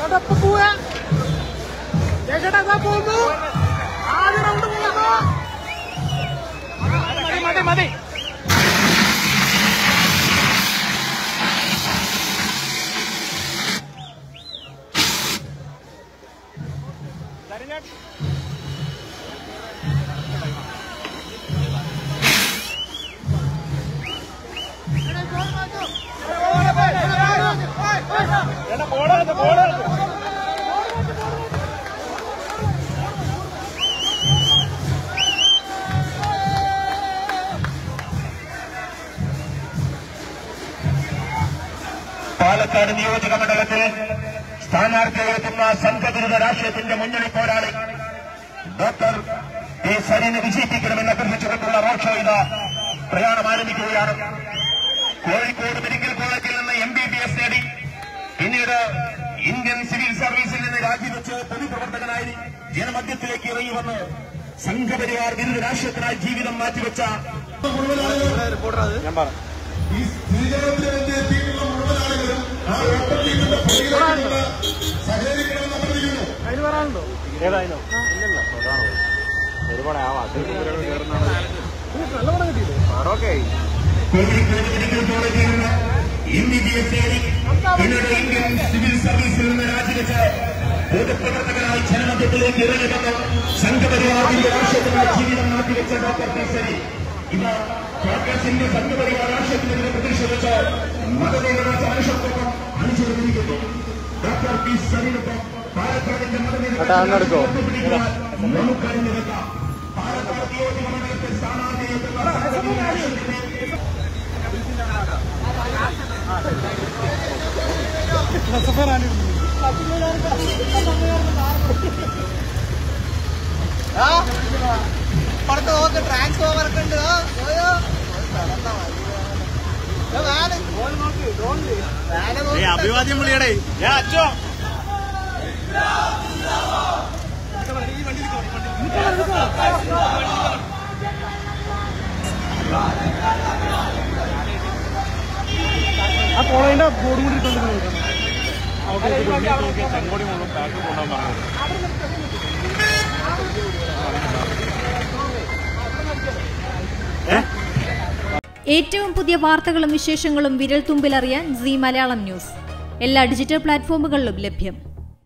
അതപ്പോ പോവാ ചേട്ടാ ഇതാ പോകുന്നു ആദ്യ റൗണ്ട് പോകുന്നു മതി മതി മതി പാലക്കാട് നിയോജക മണ്ഡലത്തിൽ സ്ഥാനാർത്ഥികളെത്തുന്ന സംഘവിരുദ്ധ രാഷ്ട്രീയത്തിന്റെ മുന്നണി പോരാളി ഡോക്ടർ പി സരിനെ വിജയിപ്പിക്കണമെന്ന് അഭ്യർത്ഥിച്ചുകൊണ്ടുള്ള റോഡ് ഷോ ഇത് പ്രയാണം ആരംഭിക്കുകയാണ് കോഴിക്കോട് മെഡിക്കൽ കോളേജിൽ നിന്ന് എം ബി ബി എസ് നേടി പിന്നീട് ഇന്ത്യൻ സിവിൽ സർവീസിൽ നിന്ന് രാജിവെച്ച് പൊതുപ്രവർത്തകനായി ജനമധ്യത്തിലേക്ക് ഇറങ്ങി വന്ന് സംഘപരിവാർ വിരുദ്ധ രാഷ്ട്രീയത്തിനായി ജീവിതം മാറ്റിവെച്ച ഈ സ്ത്രീജനത്തിലേക്ക് എത്തിയിട്ടുള്ള മുഴുവൻ ആളുകളും ആ ഓട്ടത്തിന്റെ പുറകിലുള്ള സഹകരിക്കണമെന്ന് അഭ്യർത്ഥിക്കുന്നു അതിന് പറയാനുണ്ടോ നല്ല പടം കിട്ടിയില്ലേ കോഴിക്കോട് മെഡിക്കൽ കോളേജിൽ നിന്ന് എം ബി ബി എസ് നേടി പിന്നീട് ഇന്ത്യൻ സിവിൽ സർവീസിൽ നിന്ന് രാജിവെച്ച് പൊതുപ്രവർത്തകനായി ജനമധ്യത്തിലേക്ക് ഇറങ്ങി വന്ന് സംഘപരിവാറിന്റെ രാഷ്ട്രീയത്തിനായി ജീവിതം മാറ്റിവെച്ച ഡോക്ടർ പി സരി ഇന്ന് കോൺഗ്രസിന്റെ സംഘപരിവാർ രാഷ്ട്രീയത്തിനെതിരെ പ്രതിഷേധിച്ച് മതനിരപേക്ഷ മനുഷ്യർക്കൊപ്പം അണിചേർന്നിരിക്കുന്നു ഡോക്ടർ പി സരിനൊപ്പം പാലക്കാടിന്റെ മതനിരപേക്ഷ നമുക്കായി നിൽക്കാം പാലക്കാട് നിയോജക മണ്ഡലത്തിൽ സ്ഥാനാർത്ഥിയെത്തുന്ന സംഘപരിവാർ രാഷ്ട്രീയത്തിനെ പുറത്ത് നോക്ക് ട്രാൻസ്ഫോമർ ഒക്കെ ഉണ്ട് ആ, പോയോ അഭിവാദ്യം വിളിയടേ ഞാൻ അച്ഛോ ആ കോളേജിന്റെ ബോർഡ് കൂടി ഇട്ടോണ്ട് ചെങ്കോടി മുഴുവൻ ബാക്ക് കൊണ്ടുപോകാൻ പറഞ്ഞത് ഏറ്റവും പുതിയ വാർത്തകളും വിശേഷങ്ങളും വിരൽ തുമ്പിലറിയാൻ സി മലയാളം ന്യൂസ് എല്ലാ ഡിജിറ്റൽ പ്ലാറ്റ്ഫോമുകളിലും ലഭ്യം